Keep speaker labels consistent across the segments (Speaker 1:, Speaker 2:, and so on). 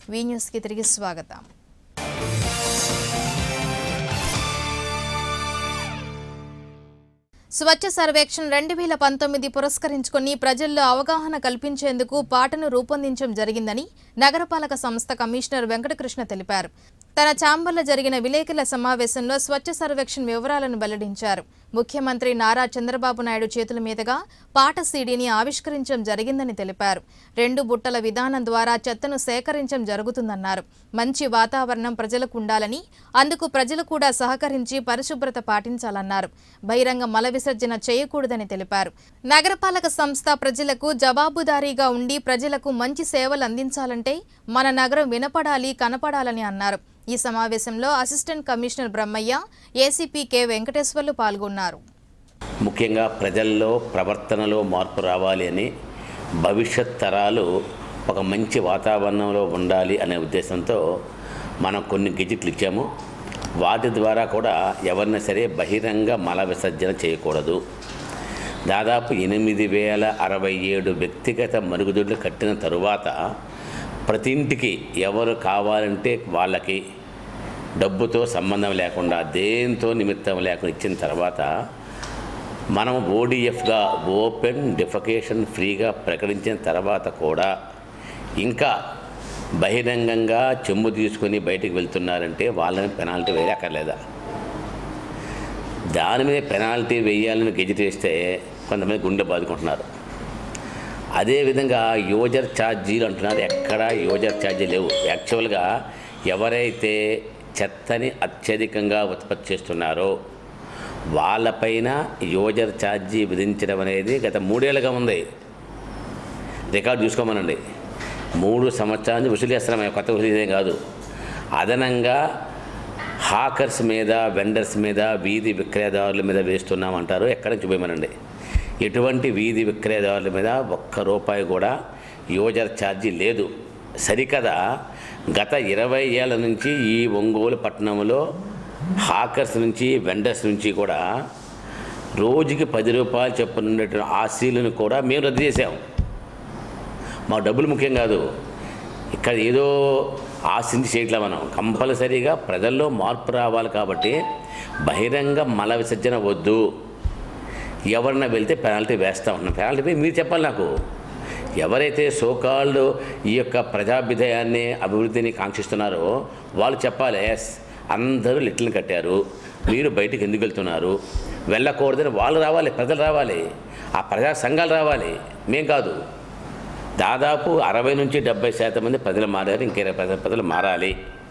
Speaker 1: We న్యూస్కి తిరిగి స్వాగతం స్వచ్ఛ సర్వేక్షణ్ రెండు వేల పంతొమ్మిది పురస్కరించుకుని ప్రజల్లో అవగాహన కల్పించేందుకు పాటను రూపొందించడం జరిగిందని నగరపాలక సంస్థ కమిషనర్ వెంకటకృష్ణ తెలిపారు తన ఛాంబర్లో జరిగిన విలేకరుల సమావేశంలో స్వచ్ఛ సర్వేక్షణ్ వివరాలను వెల్లడించారు ముఖ్యమంత్రి నారా చంద్రబాబు నాయుడు చేతుల మీదుగా పాట సీడీని ఆవిష్కరించడం జరిగిందని తెలిపారు రెండు బుట్టల విధానం ద్వారా చెత్తను సేకరించడం జరుగుతుందన్నారు మంచి వాతావరణం ప్రజలకు ఉండాలని అందుకు ప్రజలు కూడా సహకరించి పరిశుభ్రత పాటించాలన్నారు బహిరంగ మల విసర్జన చేయకూడదని తెలిపారు నగరపాలక సంస్థ ప్రజలకు జవాబుదారీగా ఉండి ప్రజలకు మంచి సేవలు అందించాలంటే మన నగరం వినపడాలి కనపడాలని అన్నారు ఈ సమావేశంలో assistant commissioner Brahmayya ACP K Venkateswarlu పాల్గొన్నారు
Speaker 2: ముఖ్యంగా ప్రజల్లో ప్రవర్తనలో మార్పు రావాలి అని భవిష్యత్ తరాలు ఒక మంచి వాతావరణంలో ఉండాలి అనే ఉద్దేశంతో మనం కొన్ని గెజిట్లు ఇచ్చాము వాటి ద్వారా కూడా ఎవరిని సరే బహిరంగ మల విసర్జన చేయకూడదు దాదాపు ఎనిమిది వేల అరవై ఏడు వ్యక్తిగత మరుగుదొడ్లు కట్టిన తరువాత ప్రతి ఇంటికి ఎవరు కావాలంటే వాళ్ళకి డబ్బుతో సంబంధం లేకుండా దేంతో నిమిత్తం లేకుండా ఇచ్చిన తర్వాత మనం ఓడిఎఫ్గా ఓపెన్ డిఫకేషన్ ఫ్రీగా ప్రకటించిన తర్వాత కూడా ఇంకా బహిరంగంగా చెంబు తీసుకొని బయటికి వెళ్తున్నారంటే వాళ్ళని పెనాల్టీ వేయక్కర్లేదా దాని మీద పెనాల్టీ వేయాలని గెజిట్ వేస్తే కొంతమంది గుండె బాదుకుంటున్నారు అదేవిధంగా యూజర్ ఛార్జీలు అంటున్నారు ఎక్కడ యూజర్ ఛార్జీ లేవు యాక్చువల్గా ఎవరైతే చెత్తని అత్యధికంగా ఉత్పత్తి చేస్తున్నారో వాళ్ళపైన యూజర్ ఛార్జీ విధించడం అనేది గత మూడేళ్ళుగా ఉంది రికార్డు చూసుకోమనండి మూడు సంవత్సరాల నుంచి వసూలు చేస్తున్నాం కొత్త వసూలు కాదు అదనంగా హాకర్స్ మీద వెండర్స్ మీద వీధి విక్రయదారుల మీద వేస్తున్నామంటారు ఎక్కడ చూపించమనండి ఎటువంటి వీధి విక్రయదారుల మీద ఒక్క రూపాయి కూడా యూజర్ ఛార్జీ లేదు సరికదా గత ఇరవై ఏళ్ళ నుంచి ఈ ఒంగోలు పట్టణంలో హాకర్స్ నుంచి వెండర్స్ నుంచి కూడా రోజుకి పది రూపాయలు చొప్పున ఉండేటువంటి ఆశీలను కూడా మేము రద్దు చేసాం మా డబ్బులు ముఖ్యం కాదు ఇక్కడ ఏదో ఆశించి చేయట్లే మనం కంపల్సరీగా ప్రజల్లో మార్పు రావాలి కాబట్టి బహిరంగ మల విసర్జన వద్దు ఎవరన్నా వెళ్తే పెనాల్టీ వేస్తా ఉన్నాం పెనాల్టీ పోయి మీరు చెప్పాలి నాకు ఎవరైతే సోకాళ్ళు ఈ యొక్క ప్రజాభిదయాన్ని అభివృద్ధిని కాంక్షిస్తున్నారో వాళ్ళు చెప్పాలి ఎస్ అందరూ లిట్లు కట్టారు మీరు బయటికి ఎందుకు వెళ్తున్నారు వెళ్ళకూడదని వాళ్ళు రావాలి ప్రజలు రావాలి ఆ ప్రజా సంఘాలు రావాలి మేం కాదు దాదాపు అరవై నుంచి డెబ్బై శాతం మంది ప్రజలు మారారు ఇంకే ప్రజలు ప్రజలు మారాలి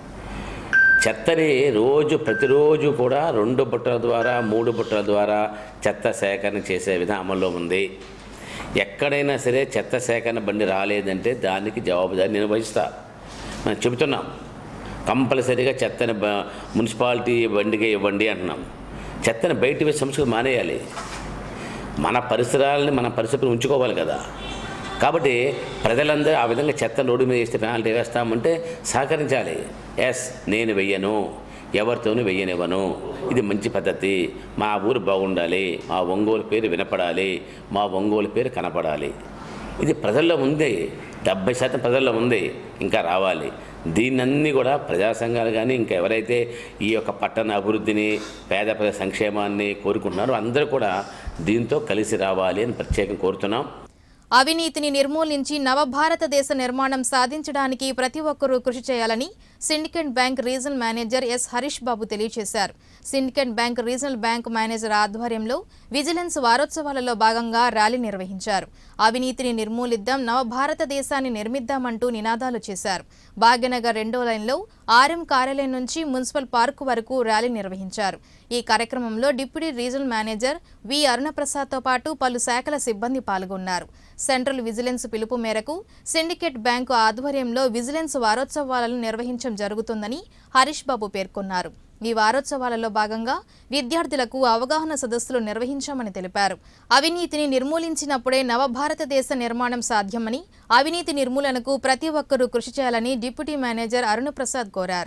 Speaker 2: చెత్తని రోజు ప్రతిరోజు కూడా రెండు బుట్టల ద్వారా మూడు బుట్టల ద్వారా చెత్త సేకరణ చేసే విధానం అమల్లో ఉంది ఎక్కడైనా సరే చెత్త సేకరణ బండి రాలేదంటే దానికి జవాబుదారి నేను వహిస్తా మనం చెబుతున్నాం కంపల్సరీగా చెత్తని బ- మున్సిపాలిటీ బండిగా ఇవ్వండి అంటున్నాం చెత్తని బయట వేసే సంస్కృతి మానేయాలి మన పరిసరాలని మన పరిస్థితులు ఉంచుకోవాలి కదా కాబట్టి ప్రజలందరూ ఆ విధంగా చెత్త రోడ్డు మీద వేస్తే పెనాల్టీ వేస్తామంటే సహకరించాలి ఎస్ నేను వెయ్యను ఎవరితోనూ వెయ్యనివ్వను ఇది మంచి పద్ధతి మా ఊరు బాగుండాలి మా ఒంగోలు పేరు వినపడాలి మా ఒంగోలు పేరు కనపడాలి ఇది ప్రజల్లో ఉంది డెబ్బై శాతం ప్రజల్లో ఉంది ఇంకా రావాలి దీన్నన్నీ కూడా ప్రజా సంఘాలు కానీ ఇంకా ఎవరైతే ఈ యొక్క పట్టణ అభివృద్ధిని పేద ప్రజల సంక్షేమాన్ని కోరుకుంటున్నారో అందరూ కూడా దీంతో కలిసి రావాలి అని ప్రత్యేకం కోరుతున్నాం
Speaker 1: అవినీతిని నిర్మూలించి నవభారతదేశ నిర్మాణం సాధించడానికి ప్రతి ఒక్కరూ కృషి చేయాలని Syndicate Bank regional manager S Harish Babu తెలియజేశారు Syndicate Bank regional bank manager ఆధ్వర్యంలో విజిలెన్స్ వారోత్సవాలలో భాగంగా ర్యాలీ నిర్వహించారు అవినీతిని నిర్మూలిద్దాం నవభారతదేశాన్ని నిర్మిద్దామంటూ నినాదాలు చేశారు భాగ్యనగర్ రెండో లైన్లో ఆర్ఎం కార్యాలయం నుంచి మున్సిపల్ పార్కు వరకు ర్యాలీ నిర్వహించారు ఈ కార్యక్రమంలో డిప్యూటీ రీజనల్ మేనేజర్ వి అరుణప్రసాద్తో పాటు పలు శాఖల సిబ్బంది పాల్గొన్నారు సెంట్రల్ విజిలెన్స్ పిలుపు మేరకు సిండికేట్ బ్యాంకు ఆధ్వర్యంలో విజిలెన్స్ వారోత్సవాలను నిర్వహించడం జరుగుతుందని హరీష్ బాబు పేర్కొన్నారు ఈ వారోత్సవాలలో భాగంగా విద్యార్థులకు అవగాహన సదస్సులు నిర్వహించామని తెలిపారు అవినీతిని నిర్మూలించినప్పుడే నవభారతదేశ నిర్మాణం సాధ్యమని అవినీతి నిర్మూలనకు ప్రతి ఒక్కరూ కృషి చేయాలని డిప్యూటీ మేనేజర్ అరుణప్రసాద్ కోరారు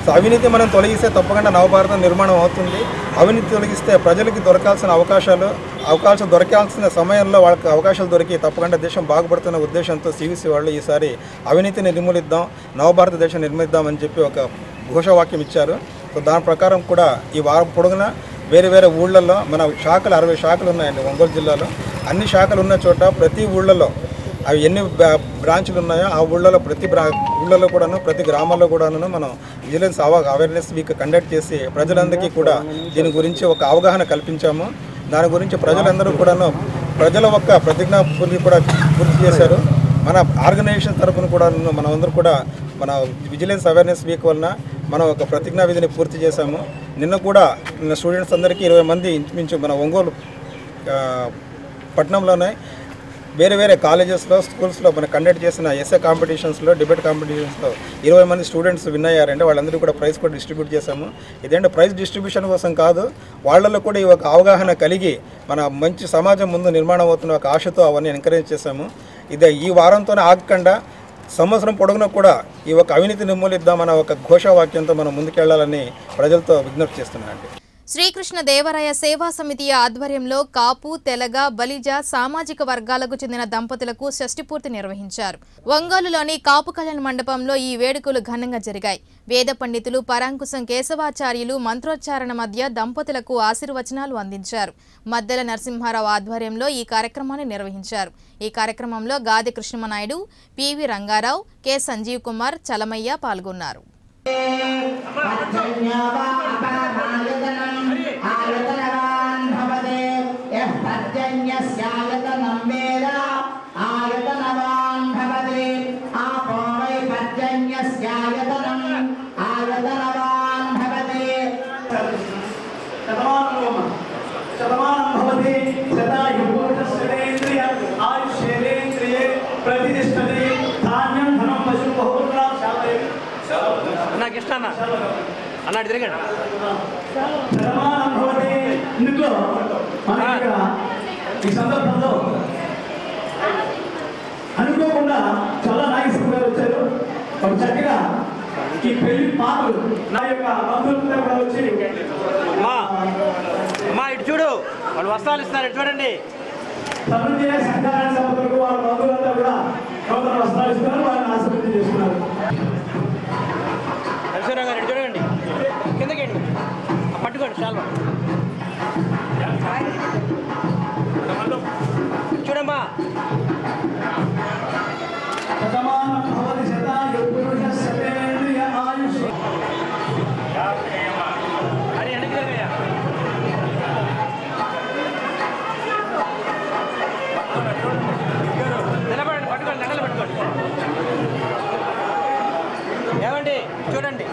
Speaker 3: సో అవినీతి మనం తొలగిస్తే తప్పకుండా నవభారతం నిర్మాణం అవుతుంది అవినీతి తొలగిస్తే ప్రజలకి దొరకాల్సిన అవకాశాలు అవకాశం దొరకాల్సిన సమయంలో వాళ్ళకి అవకాశాలు దొరికి తప్పకుండా దేశం బాగుపడుతున్న ఉద్దేశంతో సివిసి వాళ్ళు ఈసారి అవినీతిని నిర్మూలిద్దాం నవభారతదేశం నిర్మిద్దామని చెప్పి ఒక ఘోషవాక్యం ఇచ్చారు సో దాని ప్రకారం కూడా ఈ వారం పొడుగున వేరే వేరే ఊళ్ళల్లో మన శాఖలు అరవై శాఖలు ఉన్నాయండి ఒంగోలు జిల్లాలో అన్ని శాఖలు ఉన్న చోట ప్రతి ఊళ్ళలో అవి ఎన్ని బ్రా- బ్రాంచ్లు ఉన్నాయో ఆ ఊళ్ళలో ప్రతి బ్రా ఊళ్ళలో కూడాను ప్రతి గ్రామాల్లో కూడాను మనం విజిలెన్స్ అవా అవేర్నెస్ వీక్ కండక్ట్ చేసి ప్రజలందరికీ కూడా దీని గురించి ఒక అవగాహన కల్పించాము దాని గురించి ప్రజలందరూ కూడాను ప్రజల ఒక్క ప్రతిజ్ఞ పూర్తి కూడా పూర్తి చేశారు మన ఆర్గనైజేషన్ తరపున కూడా మనం అందరూ కూడా మన విజిలెన్స్ అవేర్నెస్ వీక్ వలన మనం ఒక ప్రతిజ్ఞా విధిని పూర్తి చేశాము నిన్న కూడా నిన్న స్టూడెంట్స్ అందరికీ ఇరవై మంది ఇంచుమించు మన ఒంగోలు ఆ, పట్టణంలోనే వేరే వేరే కాలేజెస్లో స్కూల్స్లో మనం కండక్ట్ చేసిన ఎస్ఏ కాంపిటీషన్స్లో డిబేట్ కాంపిటీషన్స్లో ఇరవై మంది స్టూడెంట్స్ విన్ అయ్యారంటే వాళ్ళందరికీ కూడా ప్రైజ్ కూడా డిస్ట్రిబ్యూట్ చేశాము ఇదేంటే ప్రైజ్ డిస్ట్రిబ్యూషన్ కోసం కాదు వాళ్ళలో కూడా ఈ ఒక అవగాహన కలిగి మన మంచి సమాజం ముందు నిర్మాణం అవుతున్న ఒక ఆశతో అవన్నీ ఎంకరేజ్ చేశాము ఇదే ఈ వారంతోనే ఆగకుండా సంవత్సరం పొడుగునా కూడా ఈ ఒక అవినీతి నిర్మూలిద్దామన్న ఒక ఘోషవాక్యంతో మనం ముందుకెళ్లాలని ప్రజలతో విజ్ఞప్తి చేస్తున్నానండి
Speaker 1: శ్రీకృష్ణ దేవరాయ సేవా సమితి ఆధ్వర్యంలో కాపు తెలగ బలిజ సామాజిక వర్గాలకు చెందిన దంపతులకు షష్ఠిపూర్తి నిర్వహించారు ఒంగోలులోని కాపు కళ్యాణ మండపంలో ఈ వేడుకలు ఘనంగా జరిగాయి వేద పండితులు పరాంకుశం కేశవాచార్యులు మంత్రోచ్చారణ మధ్య దంపతులకు ఆశీర్వచనాలు అందించారు మద్దెల నరసింహారావు ఆధ్వర్యంలో ఈ కార్యక్రమాన్ని నిర్వహించారు ఈ కార్యక్రమంలో గాది కృష్ణమనాయుడు పివి రంగారావు కె సంజీవ్ కుమార్ చలమయ్య పాల్గొన్నారు
Speaker 4: आयतनवान् भवते यः पर्जन्यस्यायतनं वेद आयतनवान् भवते आपो वै पर्जन्यस्यायतनम् आयतनवान् भवते
Speaker 5: शतमानं शतमानं भवति शतायुपूर्णश्रेन्द्रिय आयुष्येन्द्रिये प्रतिष्ठते धान्यं धनं पशु बहुपुत्रा शालये
Speaker 6: నాకు ఇష్టం అన్న అన్నాడు తిరగండి
Speaker 5: శతమానం భవతి ఇందులో మన ఇక్కడ ఈ సందర్భంలో అనుకోకుండా చాలా నాయకులు గారు వచ్చారు వారు చక్కగా ఈ పెళ్లి పాటలు నా యొక్క బంధువులంతా కూడా వచ్చి
Speaker 6: అమ్మా అమ్మా ఇటు చూడు వాళ్ళు వస్త్రాలు ఇస్తున్నారు ఇటు చూడండి
Speaker 5: తరుణ్య సంఘాల సభకు వారి బంధువులంతా కూడా నూతన వస్త్రాలు ఇస్తున్నారు వారిని ఆశీర్వదించి చేస్తున్నారు
Speaker 6: నరసింహరావు గారు ఇటు చూడండి కిందకి వెళ్ళి పట్టుకోండి చాలా చూడమ్మా
Speaker 5: శతమానం భవతి శతాయు పురుష శతేంద్రియ ఆయుష్
Speaker 6: అది వెనక్కి తిరగయ్యా నిలబడండి పట్టుకోండి దండలు పట్టుకోండి ఏమండి చూడండి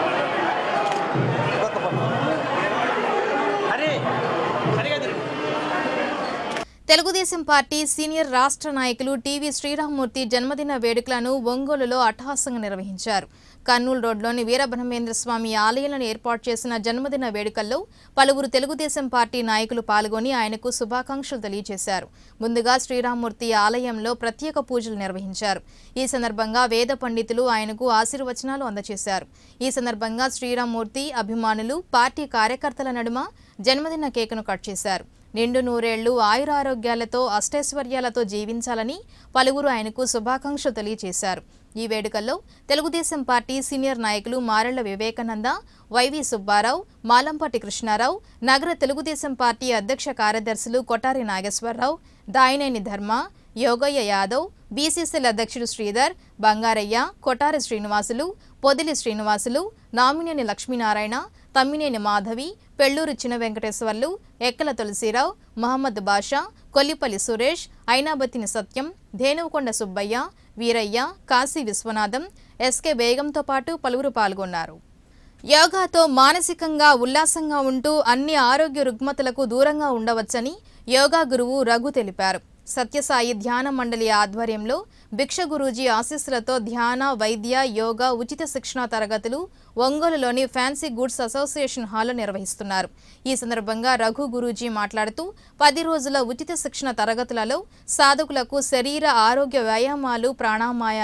Speaker 6: ఒక్క పక్క. అరే సరిగా తిరుగు
Speaker 1: తెలుగుదేశం పార్టీ సీనియర్ రాష్ట్ర నాయకులు టీవీ శ్రీరామ్మూర్తి జన్మదిన వేడుకలను ఒంగోలులో అట్టహాసంగా నిర్వహించారు కర్నూలు రోడ్లోని వీరబ్రహ్మేంద్ర స్వామి ఆలయంలో ఏర్పాటు చేసిన జన్మదిన వేడుకల్లో పలువురు తెలుగుదేశం పార్టీ నాయకులు పాల్గొని ఆయనకు శుభాకాంక్షలు తెలియజేశారు ముందుగా శ్రీరామ్మూర్తి ఆలయంలో ప్రత్యేక పూజలు నిర్వహించారు ఈ సందర్భంగా వేద పండితులు ఆయనకు ఆశీర్వచనాలు అందజేశారు ఈ సందర్భంగా శ్రీరామ్మూర్తి అభిమానులు పార్టీ కార్యకర్తల నడుమ జన్మదిన కేకును కట్ చేశారు నిండు నూరేళ్లు ఆయురారోగ్యాలతో అష్టైశ్వర్యాలతో జీవించాలని పలువురు ఆయనకు శుభాకాంక్షలు తెలియజేశారు ఈ వేడుకల్లో తెలుగుదేశం పార్టీ సీనియర్ నాయకులు మారెళ్ల వివేకానంద వైవి సుబ్బారావు మాలంపాటి కృష్ణారావు నగర తెలుగుదేశం పార్టీ అధ్యక్ష కార్యదర్శులు కొటారి నాగేశ్వరరావు దాయినేని ధర్మ యోగయ్య యాదవ్ బీసీసీల అధ్యక్షుడు శ్రీధర్ బంగారయ్య కొటారి శ్రీనివాసులు పొదిలి శ్రీనివాసులు నామినేని లక్ష్మీనారాయణ తమ్మినేని మాధవి పెళ్లూరు చిన్న వెంకటేశ్వర్లు ఎక్కల తులసిరావు మహమ్మద్ బాషా కొల్లిపల్లి సురేష్ ఐనాబతిని సత్యం ధేనుకొండ సుబ్బయ్య వీరయ్య కాశీ విశ్వనాథం ఎస్కే బేగంతో పాటు పలువురు పాల్గొన్నారు యోగాతో మానసికంగా ఉల్లాసంగా ఉంటూ అన్ని ఆరోగ్య రుగ్మతలకు దూరంగా ఉండవచ్చని యోగా గురువు రఘు తెలిపారు సత్యసాయి ధ్యాన మండలి ఆధ్వర్యంలో భిక్ష గురూజీ ఆశీస్సులతో ధ్యాన వైద్య యోగా ఉచిత శిక్షణ తరగతులు ఒంగోలులోని ఫ్యాన్సీ గుడ్స్ అసోసియేషన్ హాల్లో నిర్వహిస్తున్నారు ఈ సందర్భంగా రఘు గురూజీ మాట్లాడుతూ పది రోజుల ఉచిత శిక్షణ తరగతులలో సాధకులకు శరీర ఆరోగ్య వ్యాయామాలు ప్రాణామాయాలు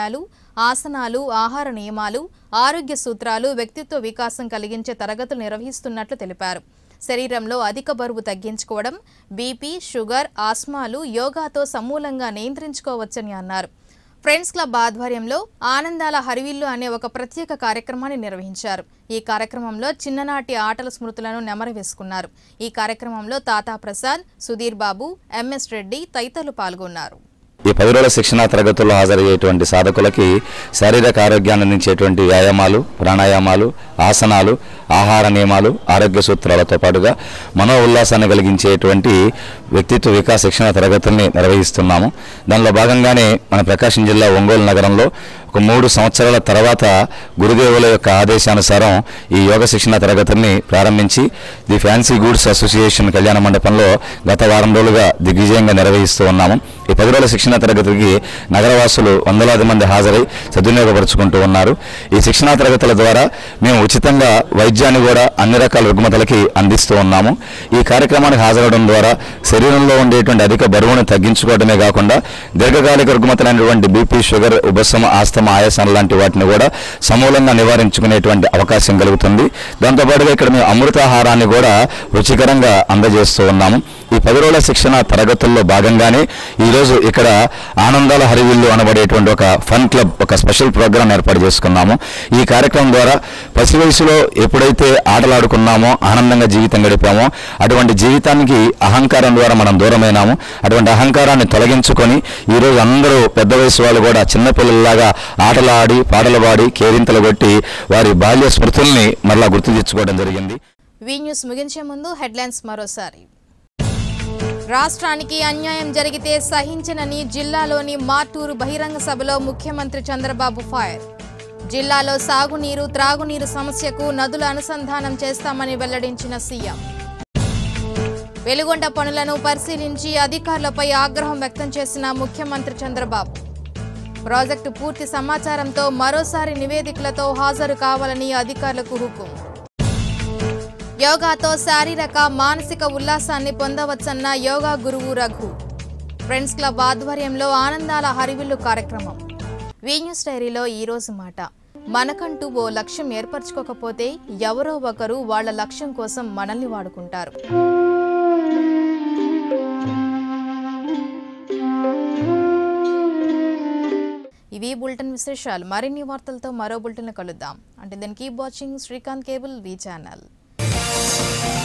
Speaker 1: ఆసనాలు ఆహార నియమాలు ఆరోగ్య సూత్రాలు వ్యక్తిత్వ వికాసం కలిగించే తరగతులు నిర్వహిస్తున్నట్లు తెలిపారు శరీరంలో అధిక బరువు తగ్గించుకోవడం బీపీ షుగర్ ఆస్మాలు యోగాతో సమూలంగా నియంత్రించుకోవచ్చని అన్నారు ఫ్రెండ్స్ క్లబ్ ఆధ్వర్యంలో ఆనందాల హరివిల్లు అనే ఒక ప్రత్యేక కార్యక్రమాన్ని నిర్వహించారు ఈ కార్యక్రమంలో చిన్ననాటి ఆటల స్మృతులను నెమరవేసుకున్నారు ఈ కార్యక్రమంలో తాతా ప్రసాద్ సుధీర్ బాబు ఎంఎస్ రెడ్డి తదితరులు పాల్గొన్నారు
Speaker 7: ఈ పది రోజుల శిక్షణా తరగతుల్లో హాజరయ్యేటువంటి సాధకులకి శారీరక ఆరోగ్యాన్ని అందించేటువంటి వ్యాయామాలు ప్రాణాయామాలు ఆసనాలు ఆహార నియమాలు ఆరోగ్య సూత్రాలతో పాటుగా మనో ఉల్లాసాన్ని కలిగించేటువంటి వ్యక్తిత్వ వికాస శిక్షణ తరగతుల్ని నిర్వహిస్తున్నాము దానిలో భాగంగానే మన ప్రకాశం జిల్లా ఒంగోలు నగరంలో ఒక మూడు సంవత్సరాల తర్వాత గురుదేవుల యొక్క ఆదేశానుసారం ఈ యోగ శిక్షణ తరగతుల్ని ప్రారంభించి ది ఫ్యాన్సీ గూడ్స్ అసోసియేషన్ కళ్యాణ మండపంలో గత వారం రోజులుగా దిగ్విజయంగా నిర్వహిస్తూ ఉన్నాము ఈ పది రోజుల శిక్షణ తరగతికి నగరవాసులు వందలాది మంది హాజరై సద్వినియోగపరుచుకుంటూ ఉన్నారు ఈ శిక్షణా తరగతుల ద్వారా మేము ఉచితంగా వైద్యాన్ని కూడా అన్ని రకాల రుగ్మతలకి అందిస్తూ ఉన్నాము ఈ కార్యక్రమానికి హాజరవడం ద్వారా శరీరంలో ఉండేటువంటి అధిక బరువును తగ్గించుకోవడమే కాకుండా దీర్ఘకాలిక రుగ్మతలైనటువంటి బీపీ షుగర్ ఉపశమ ఆస్తమా ఆయాసం లాంటి వాటిని కూడా సమూలంగా నివారించుకునేటువంటి అవకాశం కలుగుతుంది దాంతోపాటుగా ఇక్కడ మేము అమృతాహారాన్ని కూడా రుచికరంగా అందజేస్తూ ఉన్నాము ఈ పది రోజుల శిక్షణ తరగతుల్లో భాగంగానే ఈరోజు ఇక్కడ ఆనందాల హరివిల్లు అనబడేటువంటి ఒక ఫన్ క్లబ్ ఒక స్పెషల్ ప్రోగ్రాం ఏర్పాటు చేసుకున్నాము ఈ కార్యక్రమం ద్వారా పసి వయసులో ఎప్పుడైతే ఆటలాడుకున్నామో ఆనందంగా జీవితం గడిపామో అటువంటి జీవితానికి అహంకారం ద్వారా మనం దూరమైనాము అటువంటి అహంకారాన్ని తొలగించుకొని ఈరోజు అందరూ పెద్ద వయసు వాళ్ళు కూడా చిన్నపిల్లల్లాగా ఆటలు ఆడి పాటలు పాడి కేరింతలు కొట్టి వారి బాల్య స్మృతుల్ని మరలా గుర్తు తెచ్చుకోవడం జరిగింది
Speaker 1: వి న్యూస్ ముగించే ముందు హెడ్లైన్స్ మరోసారి రాష్ట్రానికి అన్యాయం జరిగితే సహించనని జిల్లాలోని మార్టూరు బహిరంగ సభలో ముఖ్యమంత్రి చంద్రబాబు ఫైర్ జిల్లాలో సాగునీరు త్రాగునీరు సమస్యకు నదుల అనుసంధానం చేస్తామని వెల్లడించిన సీఎం వెలుగొండ పనులను పరిశీలించి అధికారులపై ఆగ్రహం వ్యక్తం చేసిన ముఖ్యమంత్రి చంద్రబాబు ప్రాజెక్టు పూర్తి సమాచారంతో మరోసారి నివేదికలతో హాజరు కావాలని అధికారులకు హుకుం యోగాతో శారీరక మానసిక ఉల్లాసాన్ని పొందవచ్చన్న యోగా గురువు రఘు ఫ్రెండ్స్ క్లబ్ ఆధ్వర్యంలో ఆనందాల హరివిల్లు కార్యక్రమం వి న్యూస్ డైరీలో ఈ రోజు మాట మనకంటూ ఓ లక్ష్యం ఏర్పరచుకోకపోతే ఎవరో ఒకరు వాళ్ళ లక్ష్యం కోసం మనల్ని వాడుకుంటారు ఇవి బులెటిన్ విశేషాలు మరిన్ని వార్తలతో మరో బులెటిన్ కలుద్దాం అంటే దాన్ని keep watching Srikanth cable V channel